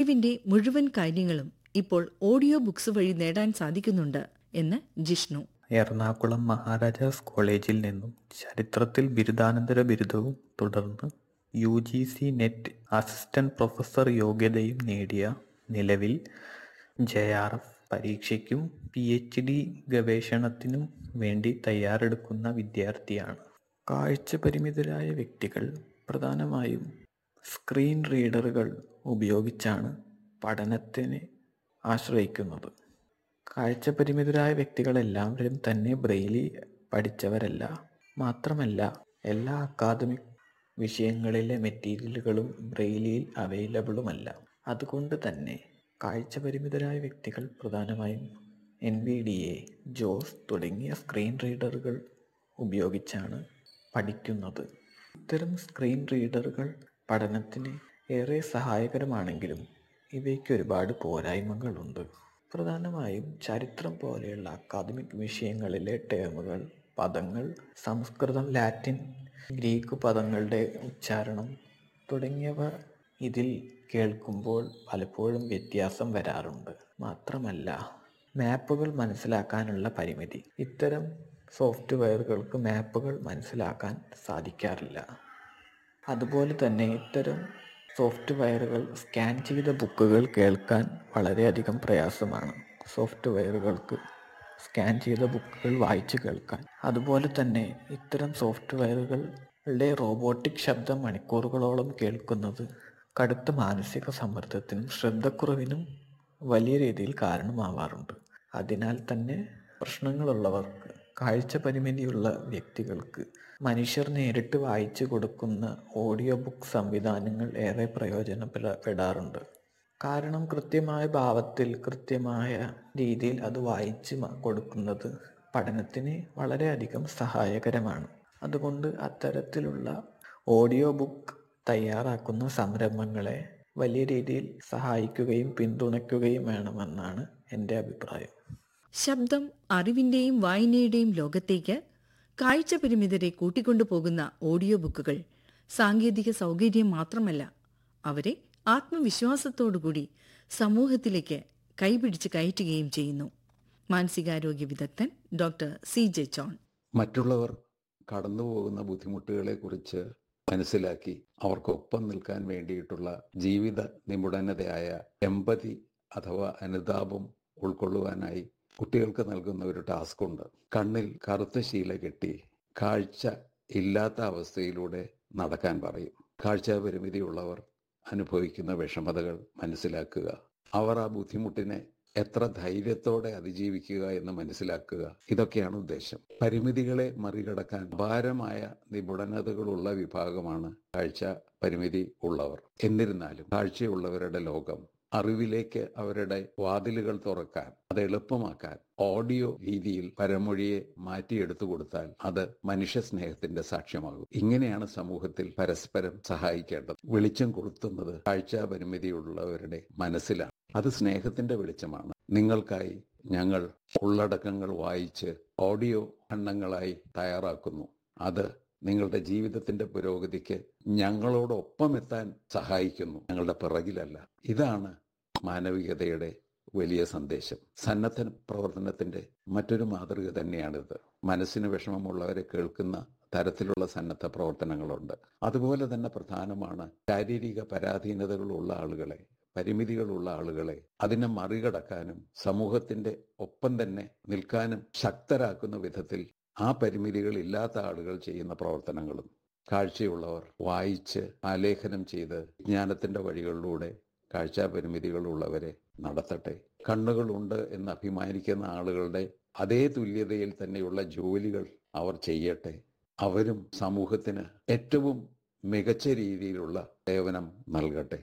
അറിവിന്റെ മുഴുവൻ കാര്യങ്ങളും ഇപ്പോൾ ഓഡിയോ ബുക്സ് വഴി നേടാൻ സാധിക്കുന്നുണ്ട് എന്ന് ജിഷ്ണു എറണാകുളം മഹാരാജാസ് കോളേജിൽ നിന്നും ചരിത്രത്തിൽ ബിരുദാനന്തര ബിരുദവും തുടർന്ന് U G C net assistant professor യോഗ്യതയും നേടിയ നിലവിൽ ജെ ആർ എഫ് പരീക്ഷയ്ക്കും പി എച്ച് ഡി ഗവേഷണത്തിനും വേണ്ടി തയ്യാറെടുക്കുന്ന വിദ്യാർത്ഥിയാണ് കാഴ്ച പരിമിതരായ വ്യക്തികൾ പ്രധാനമായും സ്ക്രീൻ റീഡറുകൾ ഉപയോഗിച്ചാണ് പഠനത്തിന് ആശ്രയിക്കുന്നത് കാഴ്ച പരിമിതരായ വ്യക്തികളെല്ലാവരും തന്നെ ബ്രെയിലി പഠിച്ചവരല്ല മാത്രമല്ല എല്ലാ അക്കാദമിക് വിഷയങ്ങളിലെ മെറ്റീരിയലുകളും ബ്രെയിലിയിൽ അവൈലബിളുമല്ല അതുകൊണ്ട് തന്നെ കാഴ്ച പരിമിതരായ വ്യക്തികൾ പ്രധാനമായും എൻ വി ഡി എ ജോസ് തുടങ്ങിയ സ്ക്രീൻ റീഡറുകൾ ഉപയോഗിച്ചാണ് പഠിക്കുന്നത് ഇത്തരം സ്ക്രീൻ റീഡറുകൾ പഠനത്തിന് ഏറെ സഹായകരമാണെങ്കിലും ഇവയ്ക്ക് ഒരുപാട് പോരായ്മകളുണ്ട് പ്രധാനമായും ചരിത്രം പോലെയുള്ള അക്കാദമിക് വിഷയങ്ങളിലെ ടേമുകൾ പദങ്ങൾ സംസ്കൃതം ലാറ്റിൻ ഗ്രീക്ക് പദങ്ങളുടെ ഉച്ചാരണം തുടങ്ങിയവ ഇതിൽ കേൾക്കുമ്പോൾ പലപ്പോഴും വ്യത്യാസം വരാറുണ്ട് മാത്രമല്ല മാപ്പുകൾ മനസ്സിലാക്കാനുള്ള പരിമിതി ഇത്തരം സോഫ്റ്റ്വെയറുകൾക്ക് മാപ്പുകൾ മനസ്സിലാക്കാൻ സാധിക്കാറില്ല അതുപോലെ തന്നെ ഇത്തരം സോഫ്റ്റ്വെയറുകൾ സ്കാൻ ചെയ്ത ബുക്കുകൾ കേൾക്കാൻ വളരെയധികം പ്രയാസമാണ് സോഫ്റ്റ്വെയറുകൾക്ക് സ്കാൻ ചെയ്ത ബുക്കുകൾ വായിച്ചു കേൾക്കാൻ അതുപോലെ തന്നെ ഇത്തരം സോഫ്റ്റ്വെയറുകളുടെ റോബോട്ടിക് ശബ്ദം മണിക്കൂറുകളോളം കേൾക്കുന്നത് കടുത്ത മാനസിക സമ്മർദ്ദത്തിനും ശ്രദ്ധക്കുറവിനും വലിയ രീതിയിൽ കാരണമാവാറുണ്ട് അതിനാൽ തന്നെ പ്രശ്നങ്ങളുള്ളവർക്ക് കാഴ്ച പരിമിതിയുള്ള വ്യക്തികൾക്ക് മനുഷ്യർ നേരിട്ട് വായിച്ചു കൊടുക്കുന്ന ഓഡിയോ ബുക്ക് സംവിധാനങ്ങൾ ഏറെ പ്രയോജനപ്പെടാറുണ്ട് കാരണം കൃത്യമായ ഭാവത്തിൽ കൃത്യമായ രീതിയിൽ അത് വായിച്ച് മ- കൊടുക്കുന്നത് പഠനത്തിന് വളരെയധികം സഹായകരമാണ് അതുകൊണ്ട് അത്തരത്തിലുള്ള ഓഡിയോ ബുക്ക് തയ്യാറാക്കുന്ന സംരംഭങ്ങളെ വലിയ രീതിയിൽ സഹായിക്കുകയും പിന്തുണയ്ക്കുകയും വേണമെന്നാണ് എൻ്റെ അഭിപ്രായം ശബ്ദം അറിവിന്റെയും വായനയുടെയും ലോകത്തേക്ക് കാഴ്ച പരിമിതരെ കൂട്ടിക്കൊണ്ടുപോകുന്ന ഓഡിയോ ബുക്കുകൾ സാങ്കേതിക സൗകര്യം മാത്രമല്ല അവരെ ആത്മവിശ്വാസത്തോടുകൂടി സമൂഹത്തിലേക്ക് കൈപിടിച്ച് കയറ്റുകയും ചെയ്യുന്നു മാനസികാരോഗ്യ വിദഗ്ധൻ ഡോക്ടർ സി ജെ ജോൺ മറ്റുള്ളവർ കടന്നു പോകുന്ന ബുദ്ധിമുട്ടുകളെക്കുറിച്ച് മനസ്സിലാക്കി അവർക്കൊപ്പം നിൽക്കാൻ വേണ്ടിയിട്ടുള്ള ജീവിത നിപുണതയായ എമ്പതി അഥവാ അനുതാപം ഉൾക്കൊള്ളുവാനായി കുട്ടികൾക്ക് നൽകുന്ന ഒരു ടാസ്ക് ഉണ്ട് കണ്ണിൽ കറുത്ത ശീല കെട്ടി കാഴ്ച ഇല്ലാത്ത അവസ്ഥയിലൂടെ നടക്കാൻ പറയും കാഴ്ച പരിമിതിയുള്ളവർ അനുഭവിക്കുന്ന വിഷമതകൾ മനസ്സിലാക്കുക അവർ ആ ബുദ്ധിമുട്ടിനെ എത്ര ധൈര്യത്തോടെ അതിജീവിക്കുക എന്ന് മനസ്സിലാക്കുക ഇതൊക്കെയാണ് ഉദ്ദേശം പരിമിതികളെ മറികടക്കാൻ അപാരമായ നിപുണതകളുള്ള വിഭാഗമാണ് കാഴ്ച പരിമിതി ഉള്ളവർ എന്നിരുന്നാലും കാഴ്ചയുള്ളവരുടെ ലോകം അറിവിലേക്ക് അവരുടെ വാതിലുകൾ തുറക്കാൻ അത് എളുപ്പമാക്കാൻ ഓഡിയോ രീതിയിൽ പരമൊഴിയെ മാറ്റിയെടുത്തു കൊടുത്താൽ അത് മനുഷ്യ സ്നേഹത്തിന്റെ സാക്ഷ്യമാകും ഇങ്ങനെയാണ് സമൂഹത്തിൽ പരസ്പരം സഹായിക്കേണ്ടത് വെളിച്ചം കൊളുത്തുന്നത് കാഴ്ച പരിമിതിയുള്ളവരുടെ മനസ്സിലാണ് അത് സ്നേഹത്തിന്റെ വെളിച്ചമാണ് നിങ്ങൾക്കായി ഞങ്ങൾ ഉള്ളടക്കങ്ങൾ വായിച്ച് ഓഡിയോ ഖണ്ഡങ്ങളായി തയ്യാറാക്കുന്നു അത് നിങ്ങളുടെ ജീവിതത്തിന്റെ പുരോഗതിക്ക് ഞങ്ങളോടൊപ്പം എത്താൻ സഹായിക്കുന്നു ഞങ്ങളുടെ പിറകിലല്ല ഇതാണ് മാനവികതയുടെ വലിയ സന്ദേശം സന്നദ്ധ പ്രവർത്തനത്തിന്റെ മറ്റൊരു മാതൃക തന്നെയാണിത് മനസ്സിന് വിഷമമുള്ളവരെ കേൾക്കുന്ന തരത്തിലുള്ള സന്നദ്ധ പ്രവർത്തനങ്ങളുണ്ട് അതുപോലെ തന്നെ പ്രധാനമാണ് ശാരീരിക പരാധീനതകളുള്ള ആളുകളെ പരിമിതികളുള്ള ആളുകളെ അതിനെ മറികടക്കാനും സമൂഹത്തിന്റെ ഒപ്പം തന്നെ നിൽക്കാനും ശക്തരാക്കുന്ന വിധത്തിൽ ആ പരിമിതികൾ ഇല്ലാത്ത ആളുകൾ ചെയ്യുന്ന പ്രവർത്തനങ്ങളും കാഴ്ചയുള്ളവർ വായിച്ച് ആലേഖനം ചെയ്ത് വിജ്ഞാനത്തിന്റെ വഴികളിലൂടെ കാഴ്ചാ പരിമിതികളുള്ളവരെ നടത്തട്ടെ കണ്ണുകളുണ്ട് എന്ന് അഭിമാനിക്കുന്ന ആളുകളുടെ അതേ തുല്യതയിൽ തന്നെയുള്ള ജോലികൾ അവർ ചെയ്യട്ടെ അവരും സമൂഹത്തിന് ഏറ്റവും മികച്ച രീതിയിലുള്ള സേവനം നൽകട്ടെ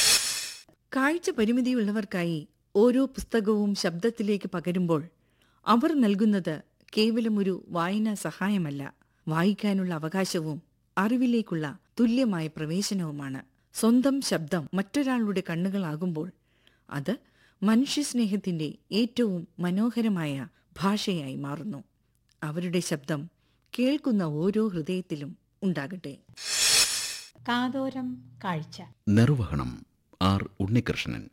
കാഴ്ച പരിമിതിയുള്ളവർക്കായി ഓരോ പുസ്തകവും ശബ്ദത്തിലേക്ക് പകരുമ്പോൾ അവർ നൽകുന്നത് കേവലം ഒരു വായനാ സഹായമല്ല വായിക്കാനുള്ള അവകാശവും അറിവിലേക്കുള്ള തുല്യമായ പ്രവേശനവുമാണ് സ്വന്തം ശബ്ദം മറ്റൊരാളുടെ കണ്ണുകളാകുമ്പോൾ അത് മനുഷ്യസ്നേഹത്തിന്റെ ഏറ്റവും മനോഹരമായ ഭാഷയായി മാറുന്നു അവരുടെ ശബ്ദം കേൾക്കുന്ന ഓരോ ഹൃദയത്തിലും ഉണ്ടാകട്ടെ കാതോരം കാഴ്ച നിർവഹണം ആർ ഉണ്ണികൃഷ്ണൻ